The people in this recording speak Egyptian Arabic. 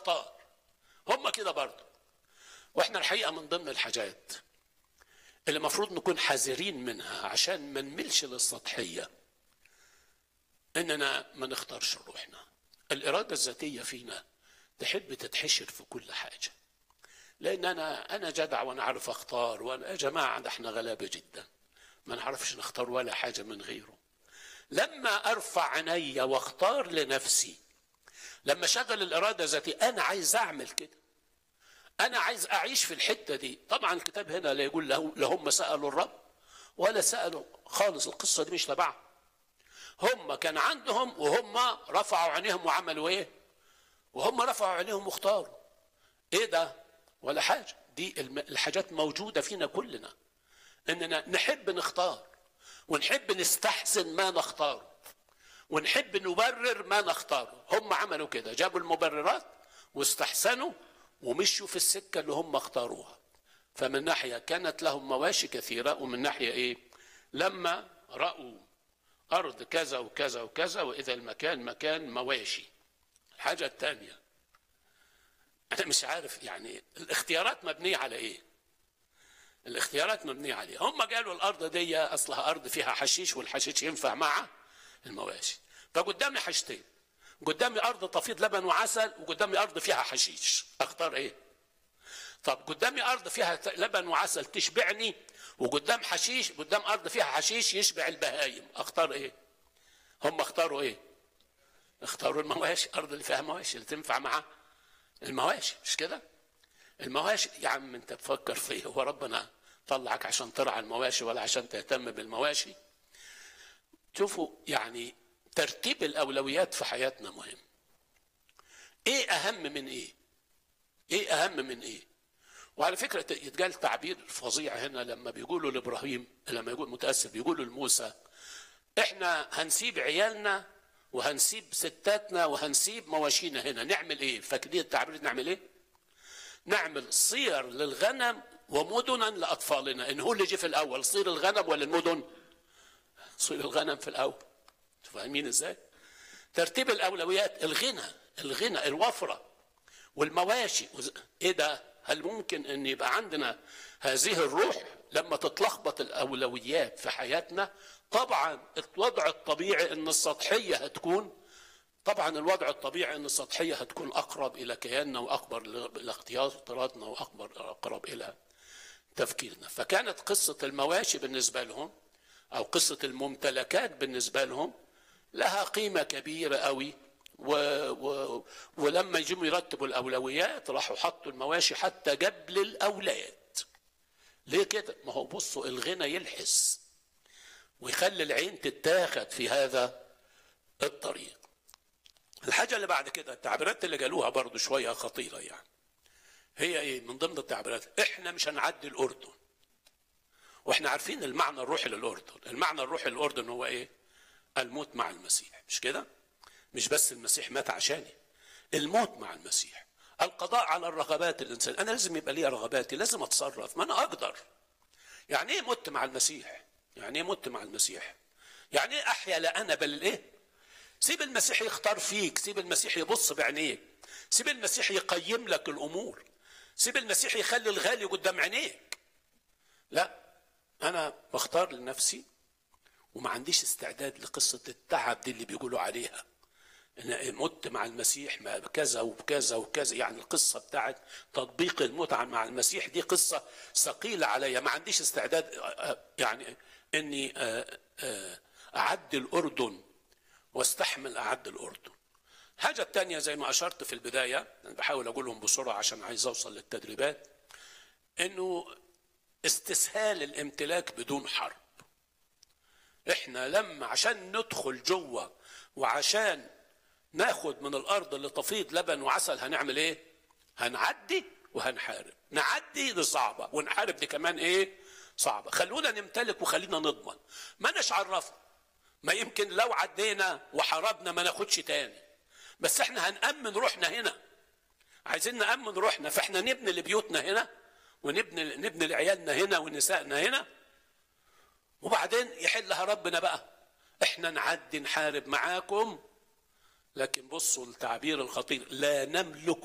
واختار هم كده برضه واحنا الحقيقه من ضمن الحاجات اللي المفروض نكون حذرين منها عشان ما نملش للسطحيه اننا ما نختارش روحنا الاراده الذاتيه فينا تحب تتحشر في كل حاجه لان انا انا جدع وانا عارف اختار وانا يا جماعه ده احنا غلابه جدا ما نعرفش نختار ولا حاجه من غيره لما ارفع عيني واختار لنفسي لما شغل الاراده الذاتيه انا عايز اعمل كده انا عايز اعيش في الحته دي طبعا الكتاب هنا لا يقول له لهم سالوا الرب ولا سالوا خالص القصه دي مش تبعهم هم كان عندهم وهم رفعوا عينيهم وعملوا ايه وهم رفعوا عينيهم واختاروا ايه ده ولا حاجه دي الحاجات موجوده فينا كلنا اننا نحب نختار ونحب نستحسن ما نختاره ونحب نبرر ما نختاره هم عملوا كده جابوا المبررات واستحسنوا ومشوا في السكة اللي هم اختاروها فمن ناحية كانت لهم مواشي كثيرة ومن ناحية ايه لما رأوا أرض كذا وكذا وكذا وإذا المكان مكان مواشي الحاجة الثانية أنا مش عارف يعني الاختيارات مبنية على إيه الاختيارات مبنية عليه هم قالوا الأرض دي أصلها أرض فيها حشيش والحشيش ينفع مع المواشي فقدامي حاجتين قدامي أرض تفيض لبن وعسل وقدامي أرض فيها حشيش أختار إيه طب قدامي أرض فيها لبن وعسل تشبعني وقدام حشيش قدام أرض فيها حشيش يشبع البهايم أختار إيه هم اختاروا إيه اختاروا المواشي أرض اللي فيها مواشي اللي تنفع مع المواشي مش كده المواشي يا عم انت تفكر فيه هو ربنا طلعك عشان ترعى المواشي ولا عشان تهتم بالمواشي شوفوا يعني ترتيب الاولويات في حياتنا مهم ايه اهم من ايه ايه اهم من ايه وعلى فكرة يتقال تعبير فظيع هنا لما بيقولوا لابراهيم لما يقول متأسف بيقولوا لموسى احنا هنسيب عيالنا وهنسيب ستاتنا وهنسيب مواشينا هنا نعمل ايه فاكرين التعبير نعمل ايه نعمل صير للغنم ومدنا لاطفالنا ان هو اللي جه في الاول صير الغنم ولا المدن صير الغنم في الاول فاهمين ازاي ترتيب الاولويات الغنى الغنى الوفره والمواشي ايه ده هل ممكن ان يبقى عندنا هذه الروح لما تتلخبط الاولويات في حياتنا طبعا الوضع الطبيعي ان السطحيه هتكون طبعا الوضع الطبيعي ان السطحيه هتكون اقرب الى كياننا واكبر لاختياراتنا واكبر اقرب الى تفكيرنا فكانت قصه المواشي بالنسبه لهم او قصه الممتلكات بالنسبه لهم لها قيمه كبيره قوي و... و... ولما يجوا يرتبوا الاولويات راحوا حطوا المواشي حتى قبل الاولاد ليه كده ما هو بصوا الغنى يلحس ويخلي العين تتاخد في هذا الطريق الحاجة اللي بعد كده التعبيرات اللي قالوها برضو شوية خطيرة يعني هي ايه من ضمن التعبيرات احنا مش هنعدي الاردن واحنا عارفين المعنى الروحي للاردن المعنى الروحي للاردن هو ايه الموت مع المسيح مش كده مش بس المسيح مات عشاني الموت مع المسيح القضاء على الرغبات الانسان انا لازم يبقى لي رغباتي لازم اتصرف ما انا اقدر يعني ايه مت مع المسيح يعني ايه مت مع المسيح يعني ايه احيا لا انا بل ايه سيب المسيح يختار فيك سيب المسيح يبص بعينيك سيب المسيح يقيم لك الامور سيب المسيح يخلي الغالي قدام عينيك لا انا بختار لنفسي وما عنديش استعداد لقصة التعب دي اللي بيقولوا عليها أنا مت مع المسيح ما بكذا وبكذا وكذا يعني القصة بتاعت تطبيق المتعة مع المسيح دي قصة ثقيلة عليا ما عنديش استعداد يعني إني أعدي الأردن واستحمل أعدي الأردن الحاجة الثانية زي ما أشرت في البداية أنا بحاول أقولهم بسرعة عشان عايز أوصل للتدريبات إنه استسهال الامتلاك بدون حرب احنا لما عشان ندخل جوه وعشان ناخد من الارض اللي تفيض لبن وعسل هنعمل ايه هنعدي وهنحارب نعدي دي صعبه ونحارب دي كمان ايه صعبه خلونا نمتلك وخلينا نضمن ما نش عرفه ما يمكن لو عدينا وحاربنا ما ناخدش تاني بس احنا هنأمن روحنا هنا عايزين نأمن روحنا فاحنا نبني لبيوتنا هنا ونبني نبني لعيالنا هنا ونسائنا هنا وبعدين يحلها ربنا بقى احنا نعدي نحارب معاكم لكن بصوا التعبير الخطير لا نملك